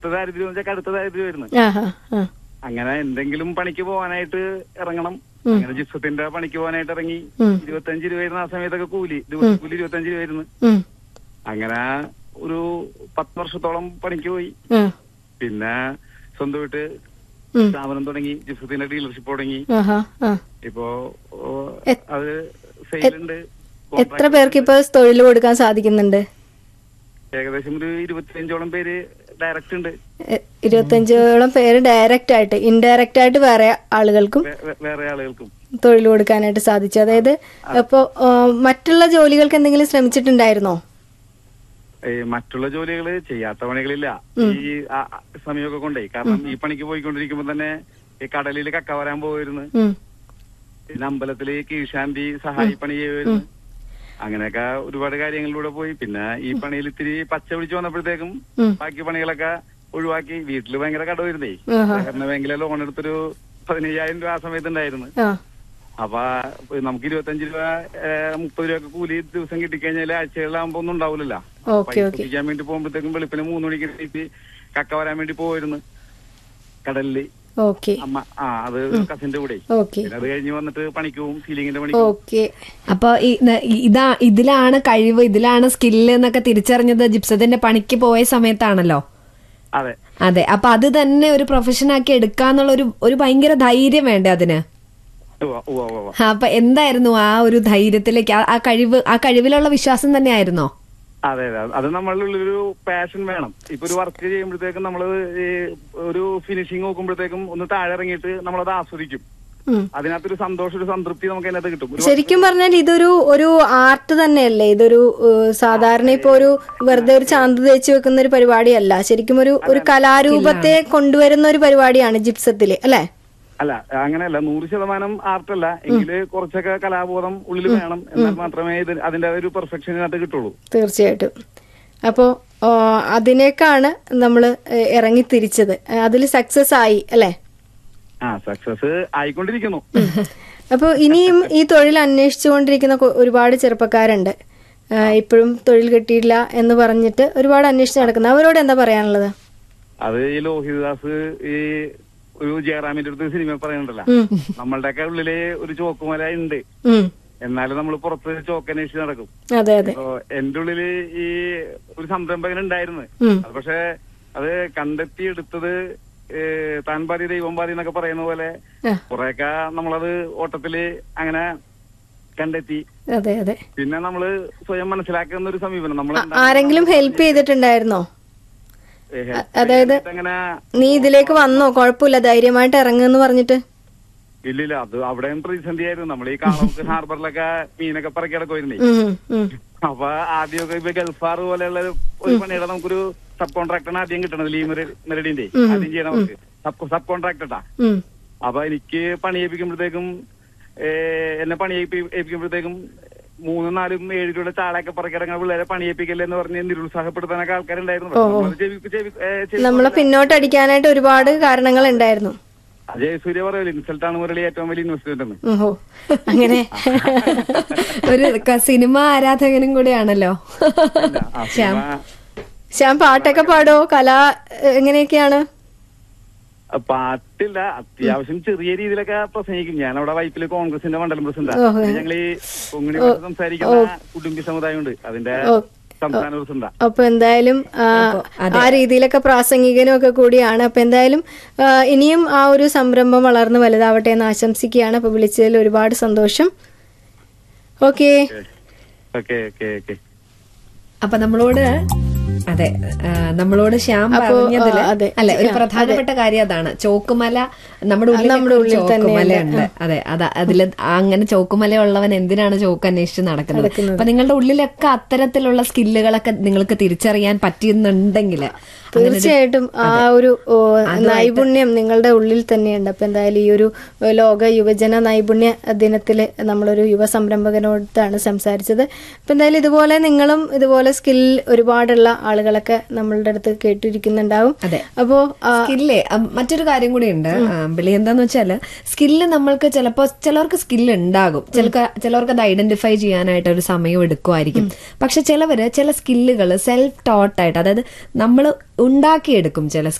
ദാരിദ്ര്യം എന്ന് വെച്ചാൽ കടുത്ത ദാരിദ്ര്യം വരുന്നു ആ ആ ആ അങ്ങനെ എന്തെങ്കിലും പണിക്ക് പോകാനായിട്ട് ഇറങ്ങണം ഉം. അങ്ങനെ ജിപ്സത്തിന്റെ പണിക്ക് പോകാനായിട്ട് ഇറങ്ങി ഉം. ഇരുപത്തഞ്ച് രൂപയായിരുന്നു ആ സമയത്തൊക്കെ കൂലി ദിവസം കൂലി ഇരുപത്തഞ്ച് രൂപയായിരുന്നു ഉം. അങ്ങനെ ഒരു പത്ത് വർഷത്തോളം പണിക്ക് പോയി ആ. പിന്നെ സ്വന്തമായിട്ട് ഉം. സ്ഥാപനം തുടങ്ങി ജിപ്സത്തിന്റെ ഡീലർഷിപ്പ് തുടങ്ങി ആഹാ ആ ഇപ്പോ ഓ, എ- അത് സെയിലുണ്ട് എത്ര പേർക്ക് ഇപ്പൊ തൊഴിൽ കൊടുക്കാൻ സാധിക്കുന്നുണ്ട് ഏകദേശം ഒരു ഇരുപത്തിയഞ്ചോളം പേര് ഡയറക്റ്റ് ഉണ്ട് എ- ഇരുപത്തഞ്ചോളം പേര് ഡയറക്റ്റ് ആയിട്ട് ഇൻഡയറക്റ്റ് ആയിട്ട് വേറെ ആളുകൾക്കും വേ- വേ- വേറെ ആളുകൾക്കും തൊഴിൽ കൊടുക്കാനായിട്ട് സാധിച്ചു അതായത് അപ്പോ ആ, മറ്റുള്ള ജോലികൾക്ക് എന്തെങ്കിലും ശ്രമിച്ചിട്ടുണ്ടായിരുന്നോ ഈ മറ്റുള്ള ജോലികള് ചെയ്യാത്ത പണികളില്ല ഈ ആ- ആ സമയമൊക്കെ കൊണ്ടേ കാരണം ഈ പണിക്ക് പോയിക്കൊണ്ടിരിക്കുമ്പോ തന്നെ ഈ കടലിൽ കക്ക വരാൻ പോയിരുന്നു ഉം. പിന്നെ അമ്പലത്തില് കീഴ്ശാന്തി സഹായി പണി ചെയ്യുമായിരുന്നു അങ്ങനെയൊക്കെ ഒരുപാട് കാര്യങ്ങളിലൂടെ പോയി പിന്നെ ഈ പണിയിൽ ഇത്തിരി പച്ച പിടിച്ച് വന്നപ്പോഴത്തേക്കും ഉം. ബാക്കി പണികളൊക്കെ ഒഴിവാക്കി വീട്ടില് ഭയങ്കര കടമായിരുന്നേ ആഹാ. സഹകരണ ബാങ്കിലെ ലോൺ എടുത്തൊരു പതിനയ്യായിരം രൂപ ആ സമയത്ത് ഉണ്ടായിരുന്നു ആ അപ്പൊ നമുക്ക് ഇരുപത്തഞ്ച് രൂപ ഏഹ്, മുപ്പത് രൂപ കൂലി ദിവസം കിട്ടിക്കഴിഞ്ഞാൽ ആഴ്ചകളിലാകുമ്പോ ഒന്നും ഉണ്ടാവില്ലല്ലോ ഓക്കെ പൈസ ഓക്കെ പിടിക്കാൻ വേണ്ടി പോകുമ്പോഴത്തേക്കും വെളുപ്പിന് മൂന്ന് മണിക്ക് എണീറ്റ് കക്ക വരാൻ വേണ്ടി പോയിരുന്നു കടലില് ഓക്കെ അമ്മ ആ അത് കസിന്റെ കൂടെ ഓക്കെ പിന്നെ അത് കഴിഞ്ഞ് വന്നിട്ട് പണിക്ക് പോകും സീലിംഗിന്റെ പണിക്ക് പോകും. ഓക്കെ അപ്പൊ ഈ- ന- ഈ- ഇതാ ഇതിലാണ് കഴിവ് ഇതിലാണ് സ്കില്ല് എന്നൊക്കെ തിരിച്ചറിഞ്ഞത് ജിപ്സത്തിന്റെ പണിക്ക് പോയ സമയത്താണല്ലോ അതെ അതെ അപ്പൊ അത് തന്നെ ഒരു പ്രൊഫഷനാക്കി എടുക്കാന്നുള്ള ഒരു ഒരു ഭയങ്കര ധൈര്യം വേണ്ടേ അതിന് ഉവ്വ, ഉവ്വ, ഉവ്വ, ഉവ്വ. ആ, അപ്പൊ എന്തായിരുന്നു ആ ഒരു ധൈര്യത്തിലേക്ക് ആ- ആ കഴിവ് ആ കഴിവിലുള്ള വിശ്വാസം തന്നെയായിരുന്നോ അതെ അതെ അത് നമ്മളുടെ ഉള്ളിലൊരു പാഷൻ വേണം ഇപ്പൊ ഒരു വർക്ക് ചെയ്യുമ്പോഴത്തേക്കും നമ്മള് ഈ ഒരു ഫിനിഷിങ് നോക്കുമ്പോഴത്തേക്കും ഒന്ന് താഴെ ഇറങ്ങിയിട്ട് നമ്മളത് ആസ്വദിക്കും ഉം. അതിനകത്തൊരു സന്തോഷം ഒരു സംതൃപ്തി നമുക്ക് അതിനകത്ത് കിട്ടും ഒരു ശരിക്കും പറഞ്ഞാൽ ഇതൊരു ഒരു ആർട്ട് തന്നെയല്ലേ ഇതൊരു ഏഹ്, സാധാരണ ഇപ്പൊ ഒരു വെറുതെ ഒരു ചാന്ത് തേച്ച് വെക്കുന്ന ഒരു പരിപാടിയല്ല ശരിക്കും ഒരു ഒരു കലാരൂപത്തെ കൊണ്ടുവരുന്ന ഒരു പരിപാടിയാണ് ജിപ്സത്തില് അല്ലെ അല്ല അങ്ങനെയല്ല നൂറ് ശതമാനം ആർട്ടല്ല എങ്കില് കുറച്ചൊക്കെ കലാബോധം ഉള്ളിൽ വേണം എന്നാൽ മാത്രമേ ഇത് അതിന്റെ ഒരു പെർഫെക്ഷൻ ഇതിനകത്ത് കിട്ടുള്ളൂ തീർച്ചയായിട്ടും അപ്പോൾ അതിനേക്കാണ് നമ്മൾ ഇറങ്ങി തിരിച്ചത് അതിൽ സക്സസ് ആയി അല്ലേ ആ സക്സസ് ആയിക്കൊണ്ടിരിക്കുന്നു അപ്പോൾ ഇനിയും ഈ തൊഴിൽ അന്വേഷിച്ചുകൊണ്ടിരിക്കുന്ന കൊ- ഒരുപാട് ചെറുപ്പക്കാരുണ്ട് ആ, ഇപ്പോഴും തൊഴിൽ കിട്ടിയില്ല എന്ന് പറഞ്ഞിട്ട് ഒരുപാട് അന്വേഷിച്ച് നടക്കുന്നത് അവരോട് എന്താ പറയാനുള്ളത് അത് ഈ ലോഹിതദാസ് ഈ ഒരു ജയറാമിന്റെ അടുത്ത് സിനിമ പറയുന്നുണ്ടല്ലോ ഉം. നമ്മളുടെയൊക്കെ ഉള്ളില് ഒരു ചോക്കുമല ഉണ്ട് ഉം. എന്നാലും നമ്മൾ പുറത്ത് ചോക്ക് അന്വേഷിച്ച് നടക്കും അതെ അതെ അപ്പൊ എന്റെ ഉള്ളില് ഈ ഒരു സംരംഭകൻ ഉണ്ടായിരുന്നു ഉം. അത് പക്ഷെ അത് കണ്ടെത്തി എടുത്തത് ഏഹ്, താൻ പാതി ദൈവം പാതി എന്നൊക്കെ പറയുന്ന പോലെ ആ, കുറെയൊക്കെ നമ്മളത് ഓട്ടത്തില് അങ്ങനെ കണ്ടെത്തി അതെ അതെ പിന്നെ നമ്മള് സ്വയം മനസ്സിലാക്കുന്ന ഒരു സമീപനം നമ്മൾ ആ- ആരെങ്കിലും ഹെൽപ്പ് ചെയ്തിട്ടുണ്ടായിരുന്നോ അതായത് അങ്ങനെ നീ ഇതിലേക്ക് വന്നോ കുഴപ്പമില്ല ധൈര്യമായിട്ട് ഇറങ്ങുന്ന് പറഞ്ഞിട്ട് ഇല്ലില്ല അത് അവിടെയും പ്രതിസന്ധി ആയിരുന്നു നമ്മൾ ഈ കാളമുക്ക് ഹാർബറിലൊക്കെ മീനൊക്കെ പറക്കി കിടക്കുമായിരുന്നേ ഉം, ഉം. അപ്പൊ ആദ്യമൊക്കെ ഇപ്പൊ ഗൾഫാർ പോലെയുള്ള ഒരു പണിയുടെ നമുക്കൊരു സബ് കോൺട്രാക്ടറാണ് ആദ്യം കിട്ടണത് ലീ മെറിഡിന്റെ ആദ്യം ചെയ്യണവർക്ക് സബ് സബ് കോൺട്രാക്ടറാ ഉം. അപ്പൊ എനിക്ക് പണി ഏൽപ്പിക്കുമ്പോഴത്തേക്കും ഏഹ്, എന്നെ പണി ഏൽപ്പി- ഏൽപ്പിക്കുമ്പോഴത്തേക്കും മൂന്നും നാലും ഏഴ് രൂപയുടെ ചാളയൊക്കെ പറക്കിറങ്ങുന്ന പിള്ളേരെ പണി ഏൽപ്പിക്കല്ലേ എന്ന് പറഞ്ഞ് നിരുത്സാഹപ്പെടുത്താനൊക്കെ ആൾക്കാരുണ്ടായിരുന്നു പക്ഷെ നമ്മളത് ചെവി- ചെവി- ഏഹ്, ചെവി- നമ്മളെ പിന്നോട്ടടിക്കാനായിട്ട് ഒരുപാട് കാരണങ്ങൾ ഉണ്ടായിരുന്നു അത് ജയസൂര്യ പറയല്ലോ ഇൻസൾട്ട് ആണ് മുരളി ഏറ്റവും വലിയ ഇൻവെസ്റ്റ്മെന്റ് എന്ന് ഓഹോ അങ്ങനെ ഒരു ക- സിനിമ ആരാധകനും കൂടിയാണല്ലോ ആ സിനിമ ശ്യാം പാട്ടൊക്കെ പാടോ കല ഏഹ്, എങ്ങനെയൊക്കെയാണ് പാട്ടില്ല അത്യാവശ്യം ചെറിയ രീതിയിലൊക്കെ പ്രസംഗിക്കും ഞാൻ അവിടെ വൈപ്പില് കോൺഗ്രസിന്റെ മണ്ഡലം പ്രസിഡന്റ് ഓഹോ. ഞങ്ങൾ ഈ കൊങ്ങിണി ഭാഷ സംസാരിക്കുന്ന കുടുംബി സമുദായം ഉണ്ട് അതിന്റെ ഓ. സംസ്ഥാന പ്രസിഡന്റാ അപ്പൊ എന്തായാലും ആ, ആ രീതിയിലൊക്കെ പ്രാസംഗികനും ഒക്കെ കൂടിയാണ് അപ്പൊ എന്തായാലും ആ, ഇനിയും ആ ഒരു സംരംഭം വളർന്ന് വലുതാവട്ടെ എന്ന് ആശംസിക്കുകയാണ് അപ്പൊ വിളിച്ചതിൽ ഒരുപാട് സന്തോഷം ഓക്കെ ഓക്കെ ഓക്കെ ഓക്കെ അപ്പൊ നമ്മളോട് അതെ ആ, നമ്മളോട് ശ്യാം അപ്പോ, പറഞ്ഞതില് ആ, അതെ. അല്ലെ ഒരു ആ, പ്രധാനപ്പെട്ട കാര്യം അതാണ് ചോക്കുമല നമ്മുടെ ഉള്ളിൽ നമ്മുടെ ഉള്ളിൽ ചോക്കുമലയുണ്ട് അതെ അതാ അതില് അങ്ങനെ ചോക്കുമല ഉള്ളവൻ എന്തിനാണ് ചോക്ക് അന്വേഷിച്ച് നടക്കുന്നത് അപ്പൊ നിങ്ങളുടെ ഉള്ളിലൊക്കെ അത്തരത്തിലുള്ള സ്കില്ലുകളൊക്കെ നിങ്ങൾക്ക് തിരിച്ചറിയാൻ പറ്റുന്നുണ്ടെങ്കിൽ തീർച്ചയായിട്ടും ആ ഒരു ഓ, നൈപുണ്യം നിങ്ങളുടെ ഉള്ളിൽ തന്നെയുണ്ട് അപ്പൊ എന്തായാലും ഈ ഒരു ഏ, ലോക യുവജന നൈപുണ്യ ദിനത്തില് നമ്മളൊരു യുവ സംരംഭകനോടാണ് സംസാരിച്ചത് അപ്പൊ എന്തായാലും ഇതുപോലെ നിങ്ങളും ഇതുപോലെ സ്കിൽ ഒരുപാടുള്ള ആളുകളൊക്കെ നമ്മളുടെ അടുത്ത് കേട്ടിരിക്കുന്നുണ്ടാവും അതെ. അപ്പോ ആ, സ്കില്ലേ മറ്റൊരു കാര്യം കൂടി ഉണ്ട് ബിളി എന്താന്ന് വെച്ചാല് സ്കില്ല് നമ്മൾക്ക് ചിലപ്പോ ചിലർക്ക് സ്കില്ല് ഉണ്ടാകും ചിലർക്ക് ചിലർക്ക് അത് ഐഡന്റിഫൈ ചെയ്യാനായിട്ട് ഒരു സമയം എടുക്കുമായിരിക്കും പക്ഷെ ചിലവര് ചില സ്കില്ലുകൾ സെൽഫ് ടോട്ട് ആയിട്ട് അതായത് നമ്മൾ ഉണ്ടാക്കിയെടുക്കും ചില